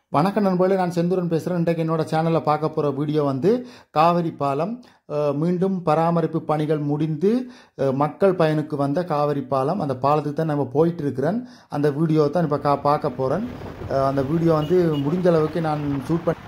வணக்கம் நண்பர்களே நான் செந்தூரன் பேசுகிறேன் இன்றைக்கு என்னோட சேனலில் பார்க்க போகிற வீடியோ வந்து காவிரி பாலம் அஹ், மீண்டும் பராமரிப்பு பணிகள் முடிந்து அஹ், மக்கள் பயனுக்கு வந்த காவிரி பாலம் அந்த பாலத்துக்கு தான் நம்ம போயிட்டு இருக்கிறேன் அந்த வீடியோ தான் இப்போ கா பார்க்க போகிறேன் அந்த வீடியோ வந்து முடிஞ்ச அளவுக்கு நான் ஷூட் பண்ணி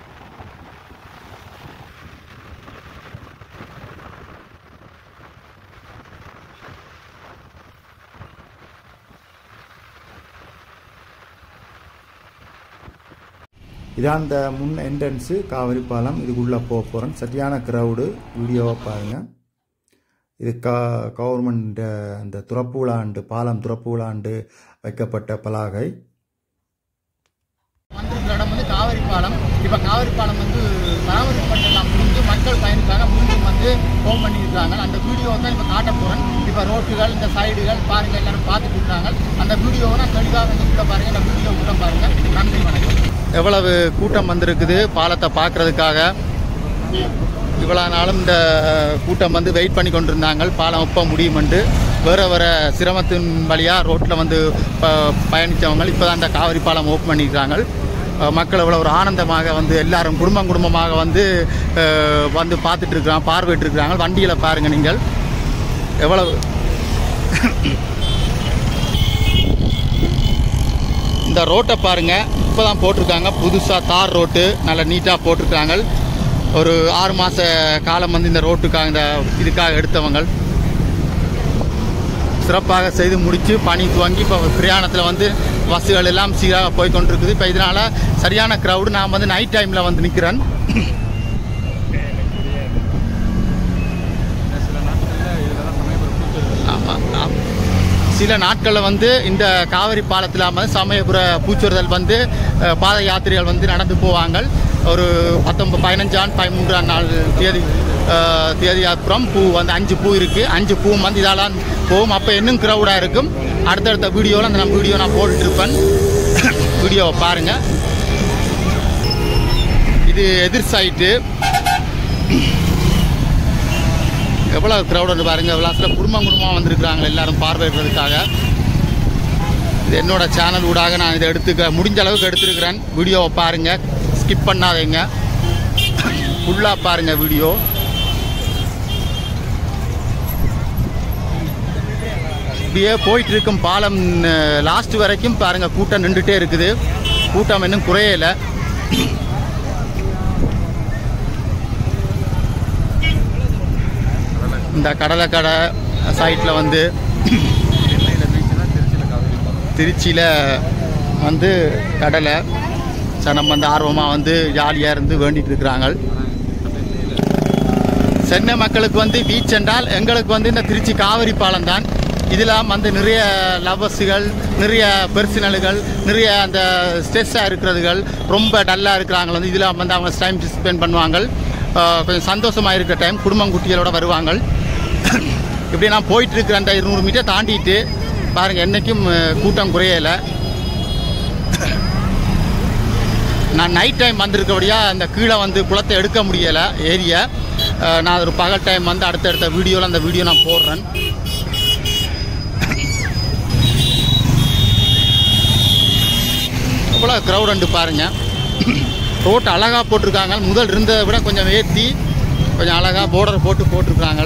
இதான் இந்த முன் என்ட்ரன்ஸு காவிரி பாலம் இதுக்குள்ளே போக போகிறேன் சரியான க்ரௌடு வீடியோவை பாருங்கள் இது க கவர்மெண்ட் அந்த துறப்பு விழாண்டு பாலம் துறப்பு விழாண்டு வைக்கப்பட்ட பலாகை வந்திருக்கிற இடம் வந்து காவிரி பாலம் இப்போ காவிரி பாலம் வந்து பராமரிப்பு பணியெல்லாம் முடிஞ்சு மக்கள் பயனுக்காக மீண்டும் வந்து ஃபோன் பண்ணியிருக்காங்க அந்த வீடியோ தான் இப்போ காட்ட போகிறேன் இப்போ ரோட்டுகள் இந்த சைடுகள் பாருங்கள் எல்லாரும் பார்த்துட்டு இருக்காங்க அந்த வீடியோவை நான் தெளிவாக வந்து கூட பாருங்கள் அந்த வீடியோ கூட பாருங்கள் நன்றி வணக்கம் எவ்வளவு கூட்டம் வந்திருக்குது பாலத்தை பார்க்கறதுக்காக இவ்வளோ நாளும் இந்த கூட்டம் வந்து வெயிட் பண்ணி கொண்டிருந்தாங்க பாலம் எப்போ முடியுமென்று வேற வேற சிரமத்தின் வழியாக ரோட்டில் வந்து ப பயணித்தவங்க இப்போ தான் இந்த காவிரி பாலம் ஓப்பன் பண்ணியிருக்காங்க அஹ் மக்கள் இவ்வளோ ஒரு ஆனந்தமாக வந்து எல்லாரும் குடும்பம் குடும்பமாக வந்து அஹ், வந்து பார்த்துட்டு இருக்கிறாங்க பார்வையிட்டு இருக்கிறாங்க வண்டியில் பாருங்கள் நீங்கள் எவ்வளவு இந்த ரோட்டை பாருங்க இப்போ தான் போட்டிருக்காங்க புதுசாக தார் ரோட்டு நல்லா நீட்டாக போட்டிருக்காங்க ஒரு ஆறு மாத காலம் வந்து இந்த ரோட்டுக்காக இந்த இதுக்காக எடுத்தவங்க சிறப்பாக செய்து முடித்து பணி துவங்கி இப்போ பிரயாணத்தில் வந்து பஸ்ஸுகள் எல்லாம் சீராக போய் கொண்டிருக்குது இப்போ இதனால் சரியான க்ரௌடு நான் வந்து நைட் டைமில் வந்து நிற்கிறேன் ஆமாம் ஆமாம் சில நாட்களில் வந்து இந்த காவிரி பாலத்தில் வந்து சமயபுர பூச்சுறுதல் வந்து அஹ், பாத யாத்திரைகள் வந்து நடந்து போவாங்க ஒரு பத்தொன்பது பதினஞ்சாம் பதிமூன்றாம் நாள் தேதி அஹ், தேதி அப்புறம் பூ வந்து அஞ்சு பூ இருக்குது அஞ்சு பூ வந்து இதெல்லாம் போகும் அப்போ இன்னும் க்ரௌடாக இருக்கும் அடுத்தடுத்த வீடியோவில் அந்த நம்ம வீடியோ நான் போட்டுட்ருப்பேன் வீடியோவை பாருங்கள் இது எதிர் சைட்டு எவ்வளோ க்ரௌடு பாருங்க விளாசில் குடும்பம் குடும்பமாக வந்திருக்கிறாங்க எல்லாரும் பார்வையிடுறதுக்காக இது என்னோட சேனல் ஊடாக நான் இதை எடுத்துக்க முடிஞ்ச அளவுக்கு எடுத்துருக்கிறேன் வீடியோவை பாருங்க ஸ்கிப் பண்ணாதீங்க ஃபுல்லாக பாருங்க வீடியோ இப்படியே போயிட்டு இருக்கும் பாலம் லாஸ்ட் வரைக்கும் பாருங்க கூட்டம் நின்றுட்டே இருக்குது கூட்டம் இன்னும் குறையலை இந்த கடலைக்கடை சைட்டில் வந்து திருச்சியில் வந்து கடலை சனம் வந்து ஆர்வமாக வந்து ஜாலியாக இருந்து வேண்டிட்டு இருக்கிறாங்க சென்னை மக்களுக்கு வந்து பீச் என்றால் எங்களுக்கு வந்து இந்த திருச்சி காவிரி பாலம் தான் இதில் வந்து நிறைய லவ்வர்ஸுகள் நிறைய பெர்சனல்கள் நிறைய அந்த ஸ்ட்ரெஸ்ஸாக இருக்கிறதுகள் ரொம்ப டல்லாக இருக்கிறாங்க வந்து இதில் வந்து அவங்க டைம் ஸ்பெண்ட் பண்ணுவாங்க ஆஹ் கொஞ்சம் சந்தோஷமாக இருக்கிற டைம் குடும்பம் குட்டிகளோட வருவாங்க இப்படி நான் போயிட்டு இருக்கிற அந்த இருநூறு மீட்டர் தாண்டிட்டு பாருங்கள் என்றைக்கும் அஹ், கூட்டம் குறையலை நான் நைட் டைம் வந்திருக்கபடியா அந்த கீழே வந்து குளத்தை எடுக்க முடியலை ஏரியா அஹ், நான் ஒரு பகல் டைம் வந்து அடுத்தடுத்த வீடியோவில் அந்த வீடியோ நான் போடுறேன் எவ்வளோ க்ரௌட் உண்டு பாருங்கள் ரோட் அழகாக போட்டிருக்காங்க முதல் இருந்ததை விட கொஞ்சம் ஏற்றி கொஞ்சம் அழகாக போர்டர் போட்டு போட்டிருக்காங்க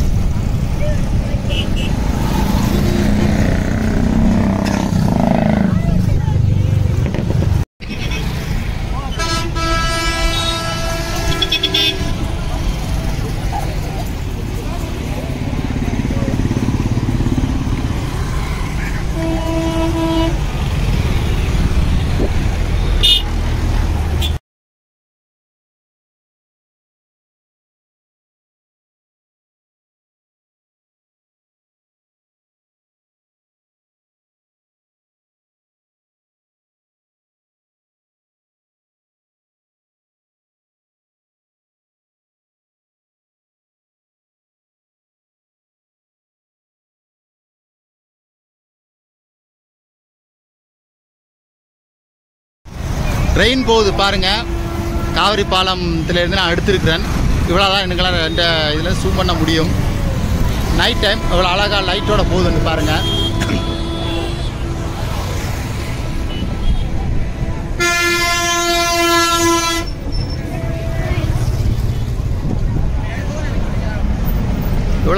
ட்ரெயின் போகுது பாருங்க காவிரி பாலத்திலேருந்து நான் எடுத்திருக்கிறேன் இவ்வளோ தான் எங்களால் இந்த இதில் ஜூம் பண்ண முடியும் நைட் டைம் இவ்வளோ அழகாக லைட்டோட போகுதுன்னு பாருங்கள்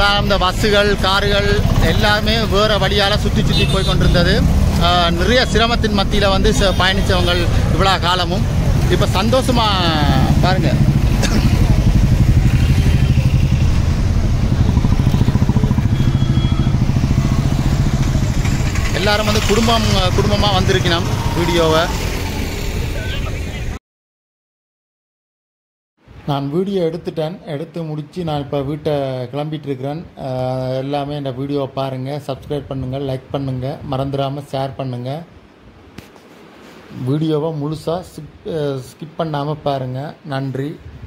இவ்வளோ இந்த பஸ்ஸுகள் கார்கள் எல்லாமே வேறு வழியால் சுற்றி சுற்றி போய் கொண்டிருந்தது ஆஹ் நிறைய சிரமத்தின் மத்தியில் வந்து ச- பயணிச்சவங்க இவ்வளோ காலமும் இப்போ சந்தோஷமாக பாருங்கள் எல்லாரும் வந்து குடும்பம் குடும்பமாக வந்திருக்கணும் வீடியோவை நான் வீடியோ எடுத்துட்டேன் எடுத்து முடித்து நான் இப்போ வீட்டை கிளம்பிட்டு இருக்கிறேன் அஹ் எல்லாமே இந்த வீடியோவை பாருங்கள் சப்ஸ்கிரைப் பண்ணுங்கள் லைக் பண்ணுங்கள் மறந்துடாமல் ஷேர் பண்ணுங்கள் வீடியோவை முழுசாக ஸ்கிப் ஸ்கிப் பண்ணாமல் பாருங்கள் நன்றி